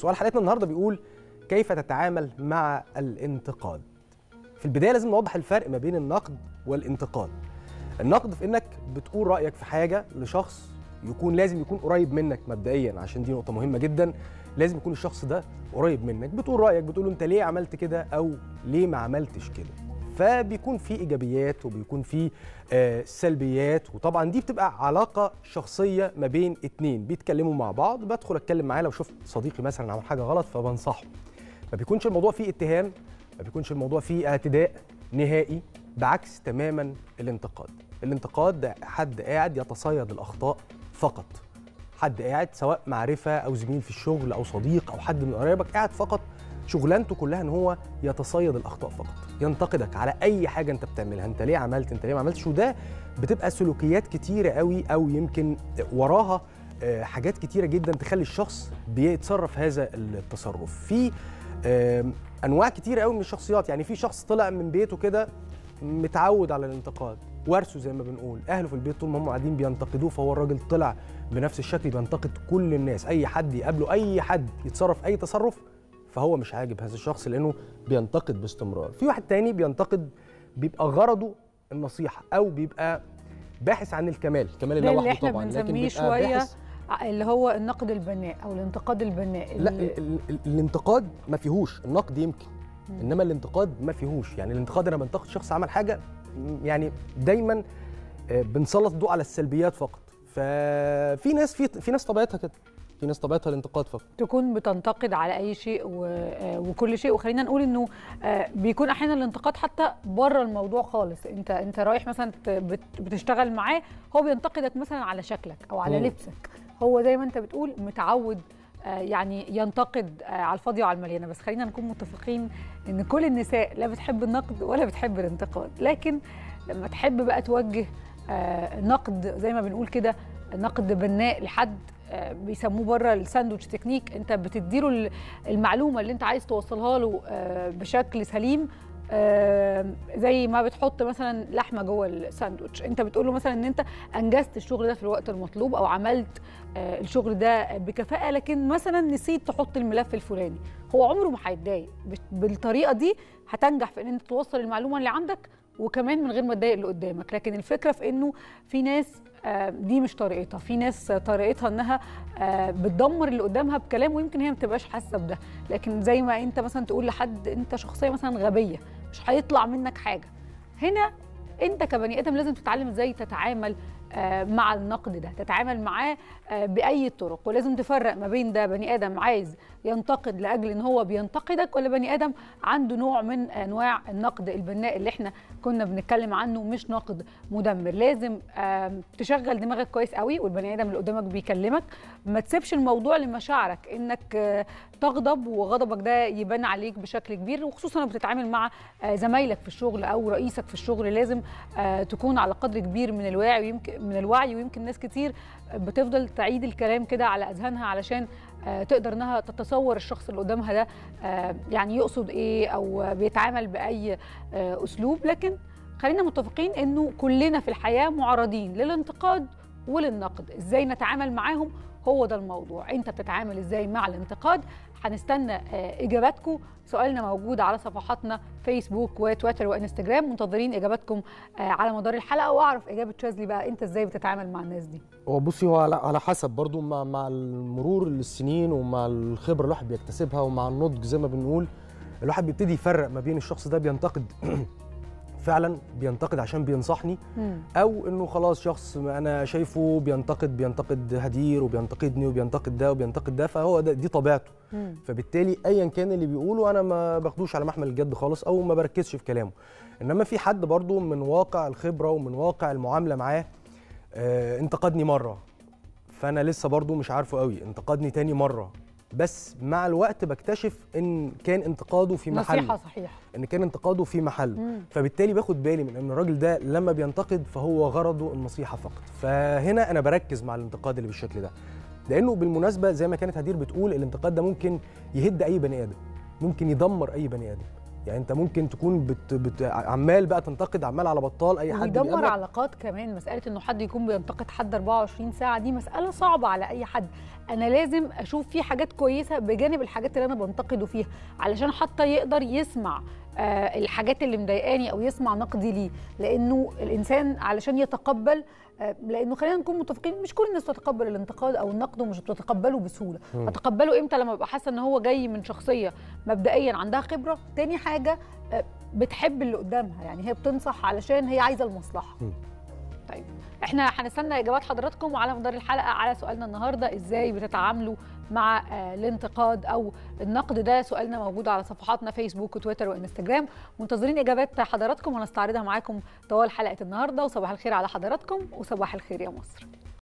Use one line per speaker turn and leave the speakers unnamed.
سؤال حلقتنا النهارده بيقول كيف تتعامل مع الانتقاد في البدايه لازم نوضح الفرق ما بين النقد والانتقاد النقد في انك بتقول رايك في حاجه لشخص يكون لازم يكون قريب منك مبدئيا عشان دي نقطه مهمه جدا لازم يكون الشخص ده قريب منك بتقول رايك بتقول له انت ليه عملت كده او ليه ما عملتش كده فبيكون في ايجابيات وبيكون في آه سلبيات وطبعا دي بتبقى علاقه شخصيه ما بين اتنين بيتكلموا مع بعض بدخل اتكلم معاه لو شفت صديقي مثلا عمل حاجه غلط فبنصحه ما بيكونش الموضوع فيه اتهام ما بيكونش الموضوع فيه اعتداء نهائي بعكس تماما الانتقاد الانتقاد ده حد قاعد يتصيد الاخطاء فقط حد قاعد سواء معرفه او زميل في الشغل او صديق او حد من قرايبك قاعد فقط شغلانته كلها ان هو يتصيد الاخطاء فقط ينتقدك على اي حاجه انت بتعملها انت ليه عملت انت ليه ما عملتش وده بتبقى سلوكيات كتيره قوي او يمكن وراها آه، حاجات كتيره جدا تخلي الشخص بيتصرف هذا التصرف في آم، انواع كتيره قوي من الشخصيات يعني في شخص طلع من بيته كده متعود على الانتقاد ورثه زي ما بنقول اهله في البيت طول ما هم قاعدين بينتقدوه فهو الراجل طلع بنفس الشكل بينتقد كل الناس اي حد يقابله اي حد يتصرف اي تصرف فهو مش عاجب هذا الشخص لانه بينتقد باستمرار في واحد تاني بينتقد بيبقى غرضه النصيحه او بيبقى باحث عن الكمال كمال
ده
الله
اللي
وحده
احنا
طبعا لكن
بنسميه
بيبقى
شويه
باحث
اللي هو النقد البناء او الانتقاد البناء
لا
اللي-
ال- ال- الانتقاد ما فيهوش النقد يمكن
مم.
انما الانتقاد ما فيهوش يعني الانتقاد انا بنتقد شخص عمل حاجه م- يعني دايما آه، بنسلط الضوء على السلبيات فقط ففي ناس في في ناس طبيعتها كده في ناس طبيعتها الانتقاد فقط
تكون بتنتقد على اي شيء و... آه، وكل شيء وخلينا نقول انه آه، بيكون احيانا الانتقاد حتى بره الموضوع خالص انت انت رايح مثلا ت- بت- بتشتغل معاه هو بينتقدك مثلا على شكلك او على
مم.
لبسك هو زي ما انت بتقول متعود آه، يعني ينتقد آه، على الفاضيه وعلى المليانه بس خلينا نكون متفقين ان كل النساء لا بتحب النقد ولا بتحب الانتقاد لكن لما تحب بقى توجه آه، نقد زي ما بنقول كده نقد بناء لحد آه، بيسموه بره الساندوتش تكنيك انت بتديله ال- المعلومه اللي انت عايز توصلها له آه، بشكل سليم آه، زي ما بتحط مثلا لحمه جوه الساندوتش انت بتقول له مثلا ان انت انجزت الشغل ده في الوقت المطلوب او عملت آه، الشغل ده بكفاءه لكن مثلا نسيت تحط الملف الفلاني هو عمره ما هيتضايق بت- بالطريقه دي هتنجح في ان انت توصل المعلومه اللي عندك وكمان من غير ما تضايق اللي قدامك لكن الفكره في انه في ناس آه، دي مش طريقتها في ناس طريقتها انها آه، بتدمر اللي قدامها بكلام ويمكن هي ما بتبقاش حاسه بده لكن زي ما انت مثلا تقول لحد انت شخصيه مثلا غبيه مش هيطلع منك حاجه هنا انت كبني ادم لازم تتعلم ازاي تتعامل آه، مع النقد ده تتعامل معاه آه، باي طرق ولازم تفرق ما بين ده بني ادم عايز ينتقد لاجل ان هو بينتقدك ولا بني ادم عنده نوع من انواع النقد البناء اللي احنا كنا بنتكلم عنه مش نقد مدمر لازم آم، تشغل دماغك كويس قوي والبني ادم اللي قدامك بيكلمك ما تسيبش الموضوع لمشاعرك انك آه، تغضب وغضبك ده يبان عليك بشكل كبير وخصوصا لما بتتعامل مع آه، زمايلك في الشغل او رئيسك في الشغل لازم آه، تكون على قدر كبير من الوعي ويمكن من الوعي ويمكن ناس كتير بتفضل تعيد الكلام كده على اذهانها علشان آه، تقدر انها تتصور الشخص اللي قدامها ده آه، يعني يقصد ايه او بيتعامل باي آه، اسلوب لكن خلينا متفقين انه كلنا في الحياه معرضين للانتقاد وللنقد ازاي نتعامل معاهم هو ده الموضوع انت بتتعامل ازاي مع الانتقاد هنستنى آه، اجاباتكم سؤالنا موجود على صفحاتنا فيسبوك وتويتر وانستجرام منتظرين اجاباتكم آه، على مدار الحلقه واعرف اجابه شاذلي بقى انت ازاي بتتعامل مع الناس دي
هو بصي هو على على حسب برضو مع مع المرور السنين ومع الخبره اللي الواحد بيكتسبها ومع النضج زي ما بنقول الواحد بيبتدي يفرق ما بين الشخص ده بينتقد فعلا بينتقد عشان بينصحني
مم.
او انه خلاص شخص انا شايفه بينتقد بينتقد هدير وبينتقدني وبينتقد ده وبينتقد ده فهو ده دي طبيعته
مم.
فبالتالي ايا كان اللي بيقوله انا ما باخدوش على محمل الجد خالص او ما بركزش في كلامه انما في حد برضو من واقع الخبره ومن واقع المعامله معاه آه انتقدني مره فانا لسه برضو مش عارفه قوي انتقدني تاني مره بس مع الوقت بكتشف ان كان انتقاده في محل
نصيحه صحيحه
ان كان انتقاده في محل
مم.
فبالتالي باخد بالي من ان الراجل ده لما بينتقد فهو غرضه النصيحه فقط فهنا انا بركز مع الانتقاد اللي بالشكل ده لانه بالمناسبه زي ما كانت هدير بتقول الانتقاد ده ممكن يهد اي بني ادم ممكن يدمر اي بني ادم يعني انت ممكن تكون بت بت عمال بقى تنتقد عمال على بطال اي حد
ويدمر
بيقابلك.
علاقات كمان مساله انه حد يكون بينتقد حد 24 ساعه دي مساله صعبه على اي حد انا لازم اشوف في حاجات كويسه بجانب الحاجات اللي انا بنتقده فيها علشان حتى يقدر يسمع آه الحاجات اللي مضايقاني او يسمع نقدي ليه لانه الانسان علشان يتقبل آه لانه خلينا نكون متفقين مش كل الناس تتقبل الانتقاد او النقد ومش بتتقبله بسهوله
مم.
اتقبله امتى لما ابقى حاسه ان هو جاي من شخصيه مبدئيا عندها خبره تاني حاجه آه، بتحب اللي قدامها يعني هي بتنصح علشان هي عايزه المصلحه
مم.
طيب احنا هنستنى اجابات حضراتكم وعلى مدار الحلقه على سؤالنا النهارده ازاي بتتعاملوا مع آه، الانتقاد او النقد ده سؤالنا موجود على صفحاتنا فيسبوك وتويتر وانستجرام منتظرين اجابات حضراتكم ونستعرضها معاكم طوال حلقه النهارده وصباح الخير على حضراتكم وصباح الخير يا مصر